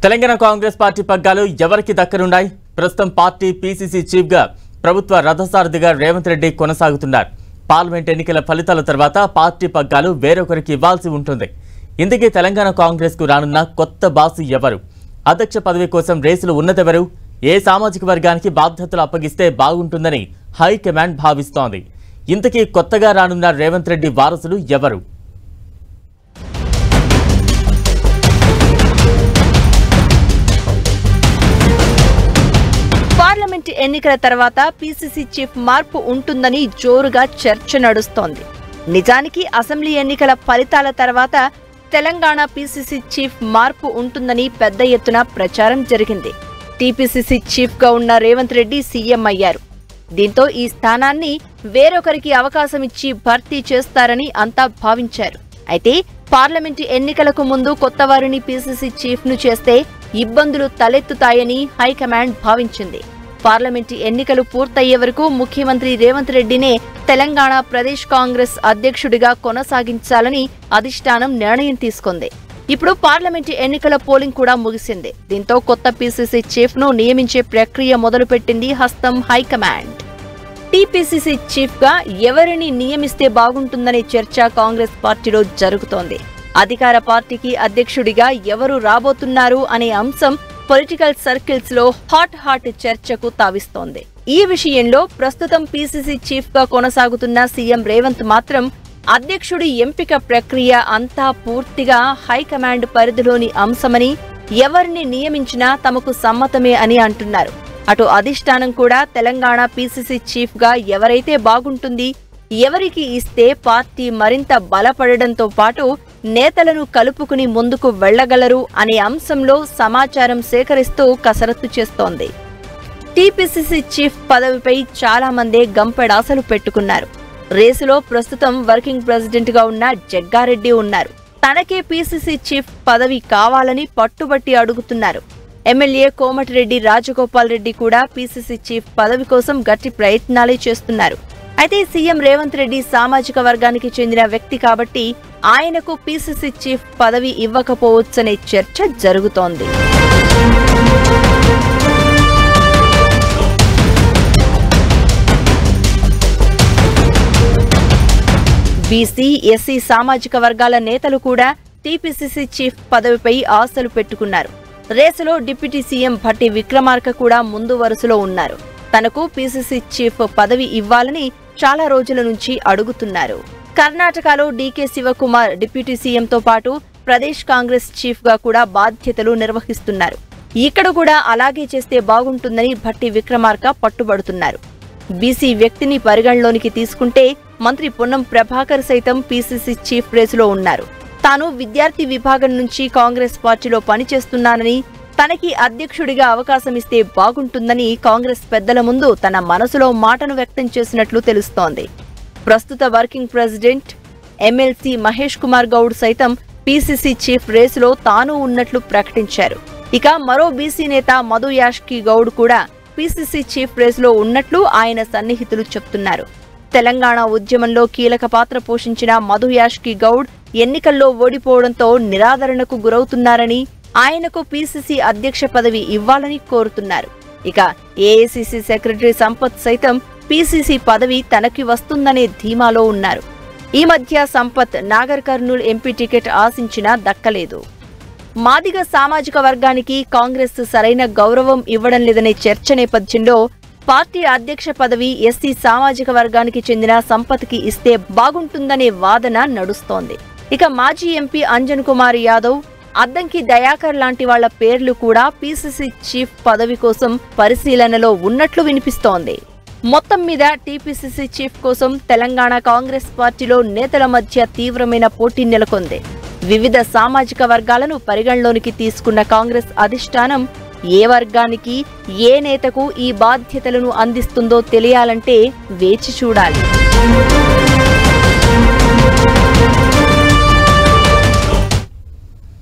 Telangana Congress party పగ్గాలు ఎవరికి దక్కనున్నాయి ప్రస్తుతం పార్టీ పీసీసీ చీఫ్ గా ప్రభుత్వ రథసారథిగా రేవంత్ రెడ్డి కొనసాగుతున్నారు పార్లమెంట్ ఎన్నికల ఫలితాల తర్వాత పార్టీ పగ్గాలు వేరొకరికి ఇవ్వాల్సి ఉంటుంది ఇందుకే తెలంగాణ కాంగ్రెస్ కు రానున్న కొత్త బాసు ఎవరు అధ్యక్ష పదవి కోసం రేసులు ఉన్నదెవరు ఏ సామాజిక వర్గానికి బాధ్యతలు అప్పగిస్తే బాగుంటుందని హైకమాండ్ భావిస్తోంది ఇంతకీ కొత్తగా రానున్న రేవంత్ రెడ్డి వారసులు ఎవరు పార్లమెంట్ ఎన్నికల తర్వాత పీసీసీ చీఫ్ మార్పు ఉంటుందని జోరుగా చర్చ నడుస్తోంది నిజానికి అసెంబ్లీ ఎన్నికల ఫలితాల తర్వాత తెలంగాణ పీసీసీ చీఫ్ మార్పు ఉంటుందని పెద్ద ఎత్తున ప్రచారం జరిగింది టీపీసీసీ చీఫ్ గా ఉన్న రేవంత్ రెడ్డి సీఎం అయ్యారు దీంతో ఈ స్థానాన్ని వేరొకరికి అవకాశం ఇచ్చి భర్తీ చేస్తారని అంతా భావించారు అయితే పార్లమెంటు ఎన్నికలకు ముందు కొత్త వారిని పీసీసీ చీఫ్ ను చేస్తే ఇబ్బందులు తలెత్తుతాయని హైకమాండ్ భావించింది పార్లమెంటు ఎన్నికలు పూర్తయ్యే వరకు ముఖ్యమంత్రి రేవంత్ రెడ్డినే తెలంగాణ ప్రదేశ్ కాంగ్రెస్ అధ్యక్షుడిగా కొనసాగించాలని అధిష్టానం నిర్ణయం తీసుకుంది ఇప్పుడు పార్లమెంటు ఎన్నికల పోలింగ్ కూడా ముగిసింది దీంతో కొత్త పీసీసీ చీఫ్ ను నియమించే ప్రక్రియ మొదలుపెట్టింది హస్తం హైకమాండ్ టీపీసీసీ చీఫ్ గా ఎవరిని నియమిస్తే బాగుంటుందనే చర్చ కాంగ్రెస్ పార్టీలో జరుగుతోంది అధికార పార్టీకి అధ్యక్షుడిగా ఎవరు రాబోతున్నారు అనే అంశం పొలిటికల్ సర్కిల్స్ లో హాట్ హాట్ చర్చకు తావిస్తోంది ఈ విషయంలో ప్రస్తుతం పీసీసీ చీఫ్ గా కొనసాగుతున్న సీఎం రేవంత్ మాత్రం అధ్యక్షుడి ఎంపిక ప్రక్రియ అంతా పూర్తిగా హైకమాండ్ పరిధిలోని అంశమని ఎవరిని నియమించినా తమకు సమ్మతమే అని అంటున్నారు అటు అధిష్టానం కూడా తెలంగాణ పీసీసీ చీఫ్ గా ఎవరైతే బాగుంటుంది ఎవరికి ఇస్తే పార్టీ మరింత బలపడడంతో పాటు నేతలను కలుపుకుని ముందుకు వెళ్లగలరు అనే అంశంలో సమాచారం సేకరిస్తూ కసరత్తు చేస్తోంది టీపీసీసీ చీఫ్ పదవిపై చాలా మందే గంపెడాసలు పెట్టుకున్నారు రేసులో ప్రస్తుతం వర్కింగ్ ప్రెసిడెంట్ గా ఉన్న జగ్గారెడ్డి ఉన్నారు తనకే పీసీసీ చీఫ్ పదవి కావాలని పట్టుబట్టి అడుగుతున్నారు ఎమ్మెల్యే కోమటిరెడ్డి రాజగోపాల్ రెడ్డి కూడా పీసీసీ చీఫ్ పదవి కోసం గట్టి ప్రయత్నాలే చేస్తున్నారు అయితే సీఎం రేవంత్ రెడ్డి సామాజిక వర్గానికి చెందిన వ్యక్తి కాబట్టి ఆయనకు పీసీసీ చీఫ్ పదవి ఇవ్వకపోవచ్చనే చర్చ జరుగుతోంది బీసీ ఎస్సీ సామాజిక వర్గాల నేతలు కూడా టీపీసీసీ చీఫ్ పదవిపై ఆశలు పెట్టుకున్నారు రేసులో డిప్యూటీ సీఎం భట్టి విక్రమార్క కూడా ముందు వరుసలో ఉన్నారు తనకు పీసీసీ చీఫ్ పదవి ఇవ్వాలని చాలా రోజుల నుంచి అడుగుతున్నారు కర్ణాటకలో డీకే శివకుమార్ డిప్యూటీ సీఎంతో పాటు ప్రదేశ్ కాంగ్రెస్ చీఫ్ గా కూడా బాధ్యతలు నిర్వహిస్తున్నారు ఇక్కడ కూడా అలాగే చేస్తే బాగుంటుందని భట్టి విక్రమార్క పట్టుబడుతున్నారు బీసీ వ్యక్తిని పరిగణలోనికి తీసుకుంటే మంత్రి పొన్నం ప్రభాకర్ సైతం పీసీసీ చీఫ్ రేసులో ఉన్నారు తాను విద్యార్థి విభాగం నుంచి కాంగ్రెస్ పార్టీలో పనిచేస్తున్నానని తనకి అధ్యక్షుడిగా అవకాశం ఇస్తే బాగుంటుందని కాంగ్రెస్ పెద్దల ముందు తన మనసులో మాటను వ్యక్తం చేసినట్లు తెలుస్తోంది ప్రస్తుత working president MLC Mahesh Kumar Goud సైతం పీసీసీ చీఫ్ రేసులో తాను ఉన్నట్లు ప్రకటించారు ఇక మరో బీసీ నేత మధు యాష్కి గౌడ్ కూడా పీసీసీ చీఫ్ రేసులో ఉన్నట్లు ఆయన సన్నిహితులు చెప్తున్నారు తెలంగాణ ఉద్యమంలో కీలక పాత్ర పోషించిన మధు యాష్కి గౌడ్ ఎన్నికల్లో ఓడిపోవడంతో నిరాదరణకు గురవుతున్నారని ఆయనకు పీసీసీ అధ్యక్ష పదవి ఇవ్వాలని కోరుతున్నారు ఇక ఏఐసీసీ సెక్రటరీ సంపత్ సైతం పీసీసీ పదవి తనకి వస్తుందనే ధీమాలో ఉన్నారు ఈ మధ్య సంపత్ నాగర్ కర్నూల్ ఎంపీ టికెట్ ఆశించినా దక్కలేదు మాదిగ సామాజిక వర్గానికి కాంగ్రెస్ సరైన గౌరవం ఇవ్వడం లేదనే చర్చ నేపథ్యంలో పార్టీ అధ్యక్ష పదవి ఎస్సీ సామాజిక వర్గానికి చెందిన సంపత్కి ఇస్తే బాగుంటుందనే వాదన నడుస్తోంది ఇక మాజీ ఎంపీ అంజన్ కుమార్ యాదవ్ అద్దంకి దయాకర్ లాంటి వాళ్ల పేర్లు కూడా పీసీసీ చీఫ్ పదవి కోసం పరిశీలనలో ఉన్నట్లు వినిపిస్తోంది మొత్తం మీద టీపీసీసీ చీఫ్ కోసం తెలంగాణ కాంగ్రెస్ పార్టీలో నేతల మధ్య తీవ్రమైన పోటీ నెలకొంది వివిధ సామాజిక వర్గాలను పరిగణలోనికి తీసుకున్న కాంగ్రెస్ అధిష్టానం ఏ వర్గానికి ఏ నేతకు ఈ బాధ్యతలను అందిస్తుందో తెలియాలంటే వేచి చూడాలి